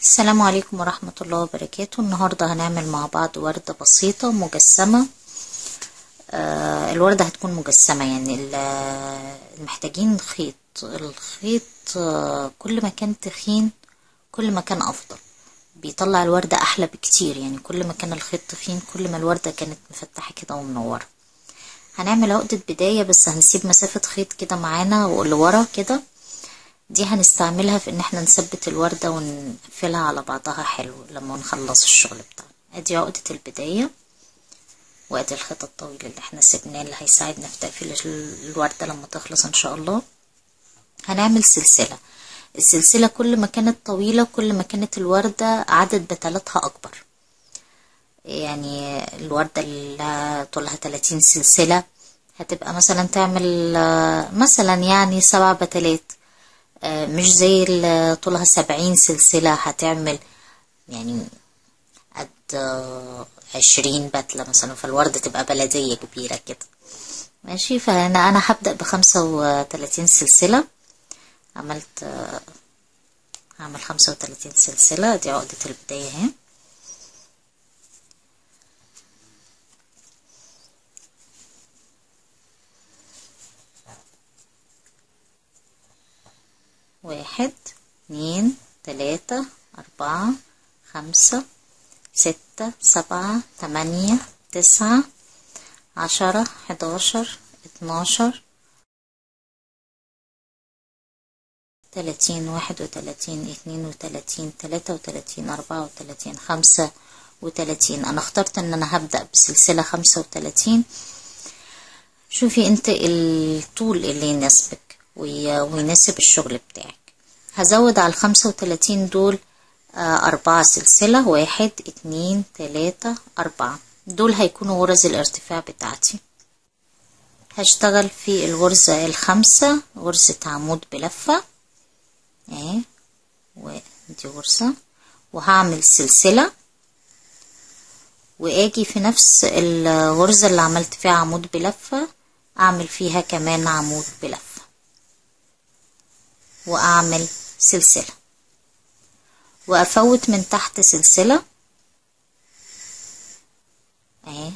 السلام عليكم ورحمة الله وبركاته النهاردة هنعمل مع بعض وردة بسيطة مجسمة آه الوردة هتكون مجسمة يعني ال- محتاجين خيط الخيط آه كل ما كان تخين كل ما كان أفضل بيطلع الوردة أحلى بكتير يعني كل ما كان الخيط تخين كل ما الوردة كانت مفتحة كده ومنورة هنعمل عقدة بداية بس هنسيب مسافة خيط كده معانا لورا كده دي هنستعملها في ان احنا نثبت الوردة ونقفلها على بعضها حلو لما نخلص الشغل بتاعنا ادي عقدة البداية وادي الخيط الطويل اللي احنا سيبناه اللي هيساعدنا في تقفيل الوردة لما تخلص ان شاء الله هنعمل سلسلة السلسلة كل ما كانت طويلة كل ما كانت الوردة عدد بتلاتها اكبر يعني الوردة اللي طولها 30 سلسلة هتبقى مثلا تعمل مثلا يعني سبع بتلات مش زي اللي طولها سبعين سلسلة هتعمل يعني قد عشرين بتلة مثلا فالوردة تبقى بلدية كبيرة كده ماشي فأنا أنا هبدأ بخمسة وتلاتين سلسلة عملت هعمل خمسة وتلاتين سلسلة دي عقدة البداية اهي واحد اتنين تلاتة أربعة خمسة ستة سبعة تمانية تسعة عشرة حداشر اتناشر تلاتين واحد وتلاتين اتنين وتلاتين تلاتة وتلاتين أربعة وتلاتين خمسة وتلاتين أنا اخترت إن أنا هبدأ بسلسلة خمسة وتلاتين شوفي انت الطول اللي يناسبك ويناسب الشغل بتاعك هزود على الخمسة وتلاتين دول أربعة سلسلة واحد اتنين تلاتة أربعة دول هيكونوا غرز الارتفاع بتاعتي هشتغل في الغرزة الخامسة غرزة عمود بلفة اهي ودي غرزة وهعمل سلسلة واجي في نفس الغرزة اللي عملت فيها عمود بلفة اعمل فيها كمان عمود بلفة واعمل سلسلة وافوت من تحت سلسلة اهي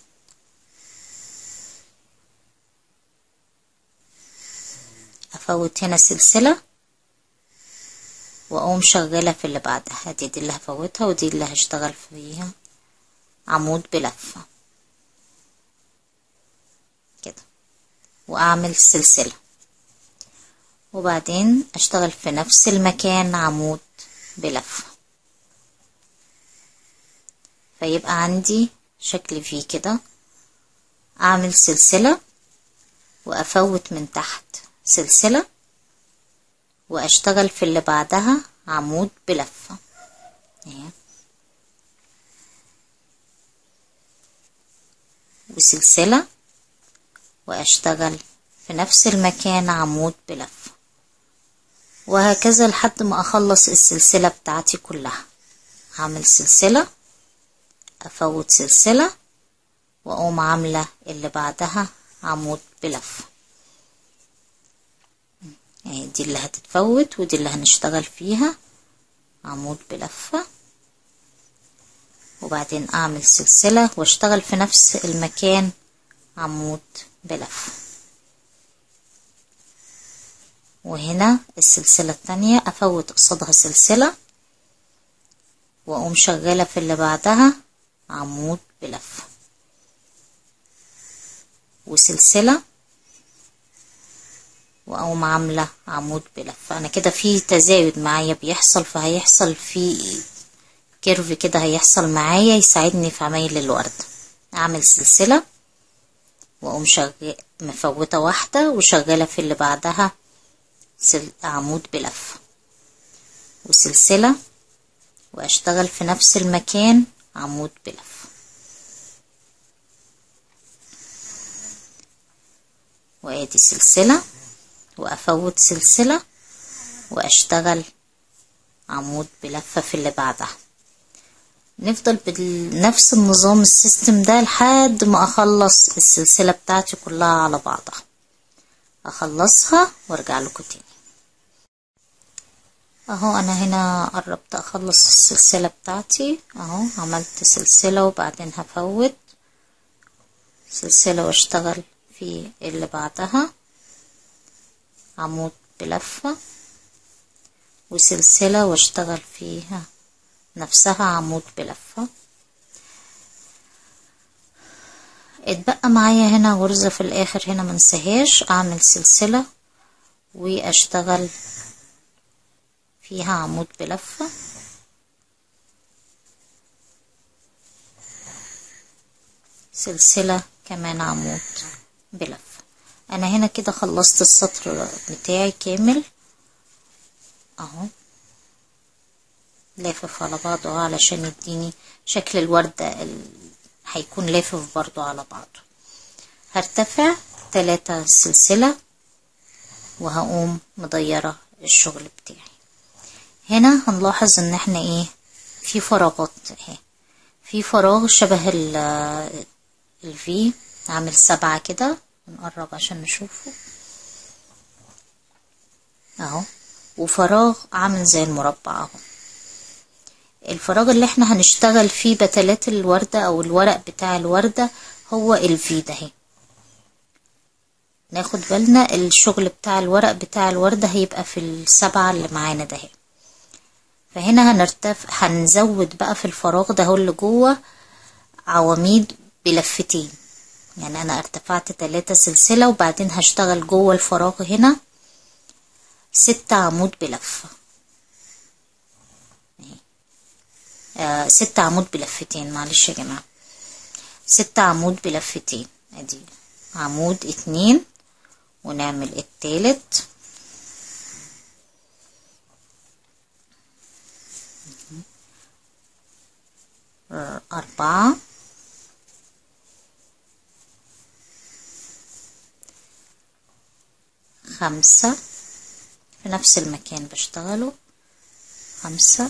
افوت هنا سلسلة واقوم شغالة في اللي بعدها دي دي اللي هفوتها ودي اللي هشتغل فيها عمود بلفة كده واعمل سلسلة وبعدين اشتغل في نفس المكان عمود بلفة فيبقى عندي شكل فيه كده اعمل سلسلة وافوت من تحت سلسلة واشتغل في اللي بعدها عمود بلفة اهي وسلسلة واشتغل في نفس المكان عمود بلفة وهكذا لحد ما اخلص السلسلة بتاعتي كلها هعمل سلسلة افوت سلسلة واقوم عاملة اللي بعدها عمود بلفة يعني دي اللي هتتفوت ودي اللي هنشتغل فيها عمود بلفة وبعدين اعمل سلسلة واشتغل في نفس المكان عمود بلفة وهنا السلسلة التانية افوت قصادها سلسلة واقوم شغالة في اللي بعدها عمود بلفة وسلسلة واقوم عاملة عمود بلفة انا كده في تزايد معايا بيحصل فهيحصل في كيرف كده هيحصل معايا يساعدني في عمايل الورد اعمل سلسلة واقوم شغال مفوتة واحدة وشغالة في اللي بعدها سل... عمود بلفة وسلسلة واشتغل في نفس المكان عمود بلفة وادي سلسلة وافوت سلسلة واشتغل عمود بلفة في اللي بعدها نفضل بنفس النظام السيستم ده لحد ما اخلص السلسلة بتاعتي كلها على بعضها اخلصها وارجع لكم تاني اهو انا هنا قربت اخلص السلسلة بتاعتي اهو عملت سلسلة وبعدين هفوت سلسلة واشتغل في اللي بعدها عمود بلفة وسلسلة واشتغل فيها نفسها عمود بلفة اتبقى معايا هنا غرزة في الاخر هنا منساهاش اعمل سلسلة واشتغل فيها عمود بلفة سلسلة كمان عمود بلفة انا هنا كده خلصت السطر بتاعي كامل اهو لافف على بعضه علشان يديني شكل الوردة ال... هيكون لافف برضو على بعضه هرتفع تلاتة سلسلة وهقوم مضيرة الشغل بتاعي هنا هنلاحظ ان احنا ايه في فراغات اهي في فراغ شبه الفي عامل سبعة كده نقرب عشان نشوفه اهو وفراغ عامل زي المربع اهو الفراغ اللي احنا هنشتغل فيه بتلات الوردة او الورق بتاع الوردة هو الفي ده اهي ناخد بالنا الشغل بتاع الورق بتاع الوردة هيبقى في السبعة اللي معانا ده اهي فهنا هنرتف هنزود بقى في الفراغ ده هو اللي جوه عواميد بلفتين يعني انا ارتفعت تلاتة سلسلة وبعدين هشتغل جوه الفراغ هنا ستة عمود بلفة آه ستة عمود بلفتين معلش يا جماعة ستة عمود بلفتين ادي عمود اتنين ونعمل التالت أربعة خمسة في نفس المكان بشتغله خمسة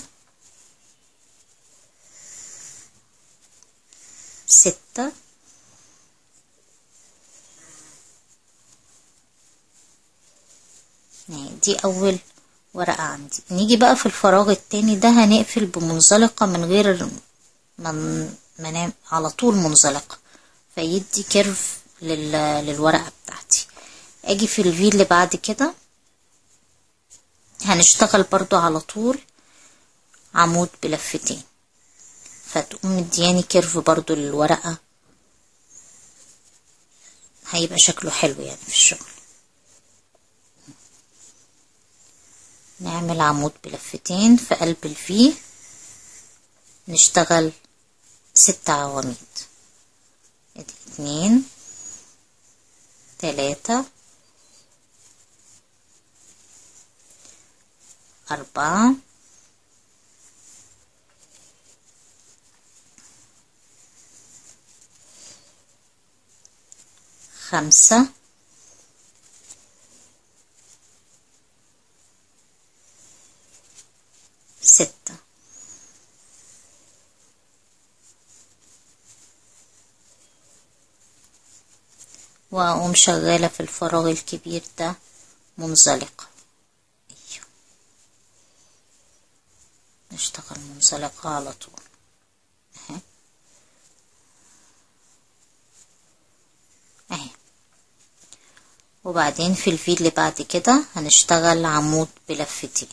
ستة دي أول ورقة عندي نيجي بقى في الفراغ التاني ده هنقفل بمنزلقة من غير من منام على طول منزلقة فيدي كيرف لل... للورقة بتاعتي اجي في الفي اللي بعد كده هنشتغل برضو على طول عمود بلفتين فتقوم مدياني كيرف برضو للورقة هيبقى شكله حلو يعني في الشغل نعمل عمود بلفتين في قلب الفي نشتغل ست عواميد ادي اتنين تلاتة أربعة خمسة ستة وأقوم شغالة في الفراغ الكبير ده منزلقة أيوه. نشتغل منزلقة على طول اهي اهي وبعدين في الفي اللي بعد كده هنشتغل عمود بلفتين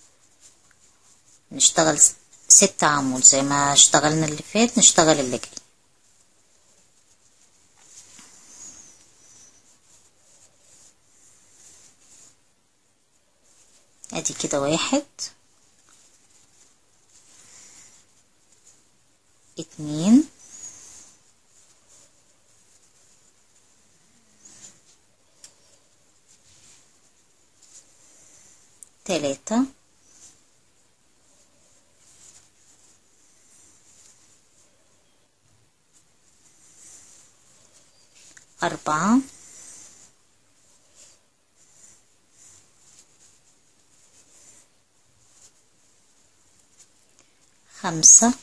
نشتغل ست عمود زي ما اشتغلنا اللي فات نشتغل اللي جاي ادي كده واحد اتنين تلاتة أربعة خمسة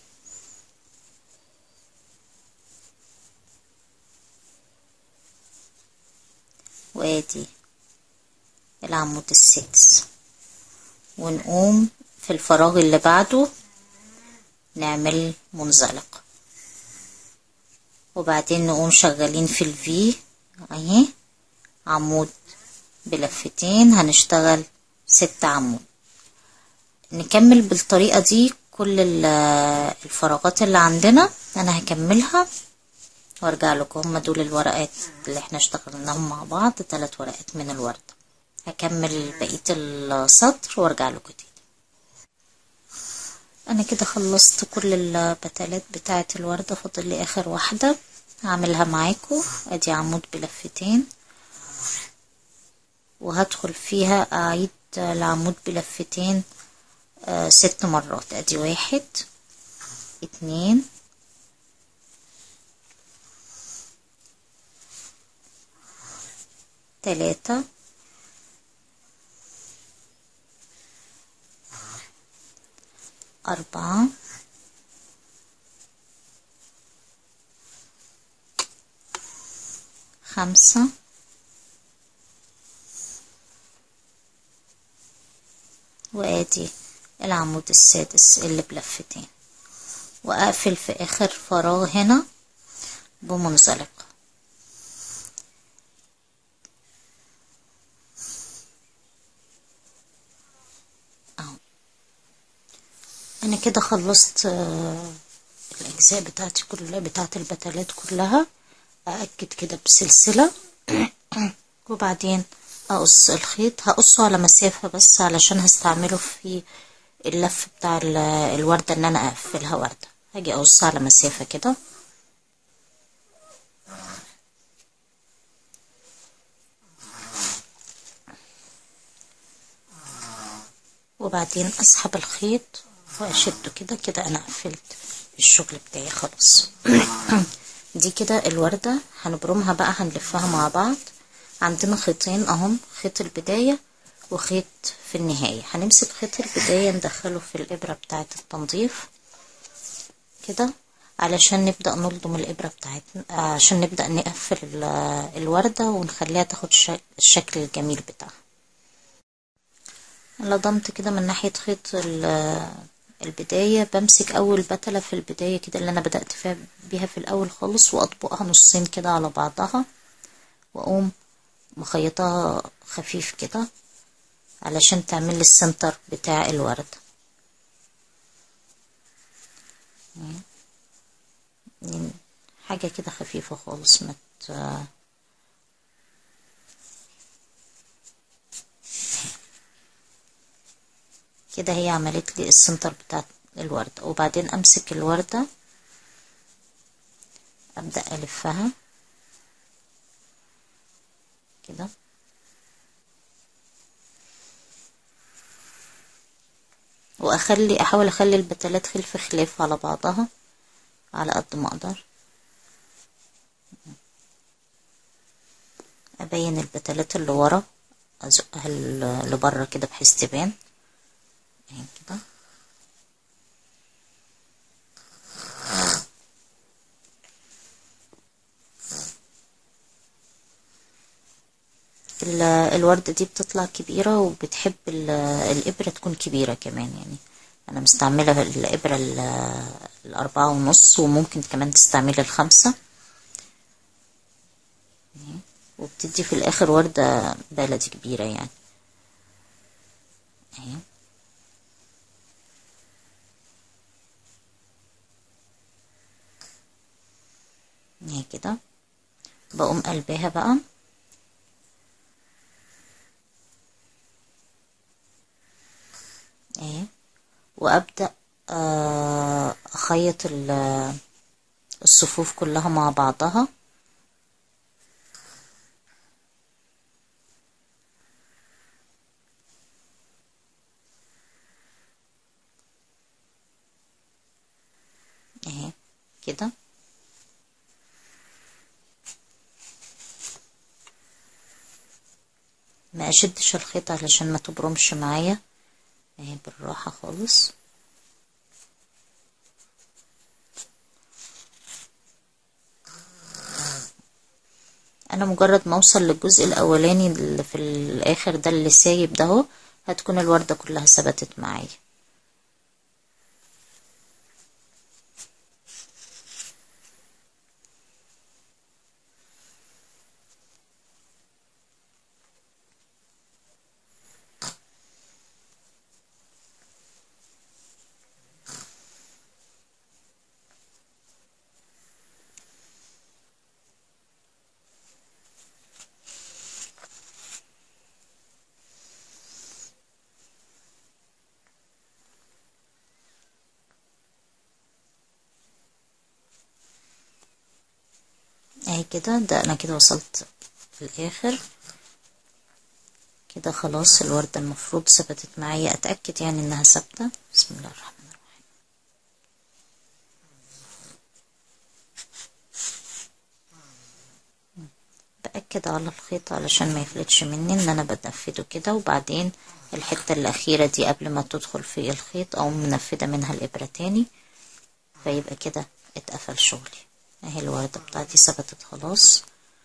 وادي العمود السادس ونقوم في الفراغ اللي بعده نعمل منزلق وبعدين نقوم شغالين في الفي اهي عمود بلفتين هنشتغل ست عمود نكمل بالطريقة دي كل الفراغات اللي عندنا انا هكملها وارجع لكم هم دول الورقات اللي احنا اشتغلناهم مع بعض ثلاث ورقات من الوردة هكمل بقية السطر وارجع لكم تاني انا كده خلصت كل البتالات بتاعة الوردة فاضل لي اخر واحدة هعملها معاكم ادي عمود بلفتين وهدخل فيها اعيد العمود بلفتين آه ست مرات ادي واحد اتنين تلاتة أربعة خمسة وادي العمود السادس اللي بلفتين واقفل في اخر فراغ هنا بمنزلق اهو انا كده خلصت الاجزاء بتاعتي كلها بتاعت البتلات كلها أأكد كده بسلسلة وبعدين أقص الخيط هقصه على مسافة بس علشان هستعمله في اللف بتاع الوردة ان انا اقفلها وردة هاجي اقص على مسافة كده وبعدين اسحب الخيط واشده كده كده انا قفلت الشغل بتاعي خلاص دي كده الوردة هنبرمها بقى هنلفها مع بعض عندنا خيطين اهم خيط البداية وخيط في النهاية هنمسك خيط البداية ندخله في الإبرة بتاعة التنظيف كده علشان نبدأ نلضم الإبرة بتاعتنا عشان نبدأ نقفل الوردة ونخليها تاخد الشكل الجميل بتاعها لضمت كده من ناحية خيط البداية بمسك أول بتلة في البداية كده اللي أنا بدأت فيها بيها في الأول خالص وأطبقها نصين كده على بعضها وأقوم مخيطها خفيف كده علشان تعمل لي السنتر بتاع الورد حاجة كده خفيفة خالص مت كده هي عملت لي السنتر بتاع الوردة وبعدين امسك الوردة ابدأ الفها كده واخلي احاول اخلي البتلات خلف خلاف على بعضها على قد ما اقدر ابين البتلات اللي ورا ازقها لبره كده بحيث تبان اهي كده الوردة دي بتطلع كبيرة وبتحب الإبرة تكون كبيرة كمان يعني أنا مستعملة الإبرة الأربعة ونص وممكن كمان تستعملي الخمسة وبتدي في الآخر وردة بلدي كبيرة يعني اهي اهي كده بقوم قلبها بقى اهي وابدا اخيط الصفوف كلها مع بعضها اهي كده ما اشدش الخيط علشان ما تبرمش معايا اهي بالراحة خالص انا مجرد ما اوصل للجزء الاولاني اللي في الاخر ده اللي سايب ده اهو هتكون الوردة كلها ثبتت معايا اهي كده ده انا كده وصلت في الاخر كده خلاص الوردة المفروض ثبتت معايا اتأكد يعني انها ثابتة بسم الله الرحمن الرحيم بأكد على الخيط علشان ما يفلتش مني ان انا بنفده كده وبعدين الحتة الاخيرة دي قبل ما تدخل في الخيط او منفدة منها الابرة تاني فيبقى كده اتقفل شغلي اهي الوردة بتاعتي ثبتت خلاص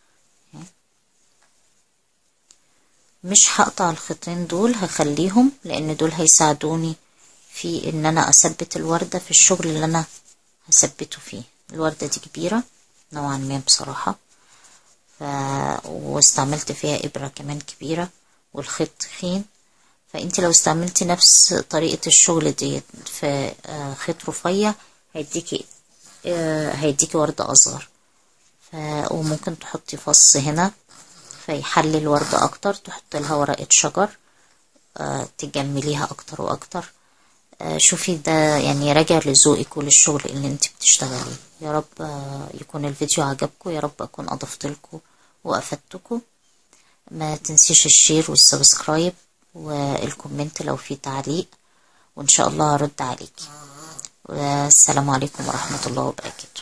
مش هقطع الخيطين دول هخليهم لان دول هيساعدوني في ان انا اثبت الوردة في الشغل اللي انا هثبته فيه الوردة دي كبيرة نوعا ما بصراحة ف... واستعملت فيها ابرة كمان كبيرة والخيط تخين فانت لو استعملتي نفس طريقة الشغل دي في خيط رفيع هيديكي هيديكي وردة أصغر ف... وممكن تحطي فص هنا فيحلي الوردة أكتر تحطي لها ورقة شجر أه تجمليها أكتر وأكتر أه شوفي ده يعني راجع لذوقك وللشغل اللي انت بتشتغليه يا رب أه يكون الفيديو عجبكم يا رب أكون أضفت لكم وأفدتكم ما تنسيش الشير والسبسكرايب والكومنت لو في تعليق وإن شاء الله هرد عليكي والسلام عليكم ورحمة الله وبركاته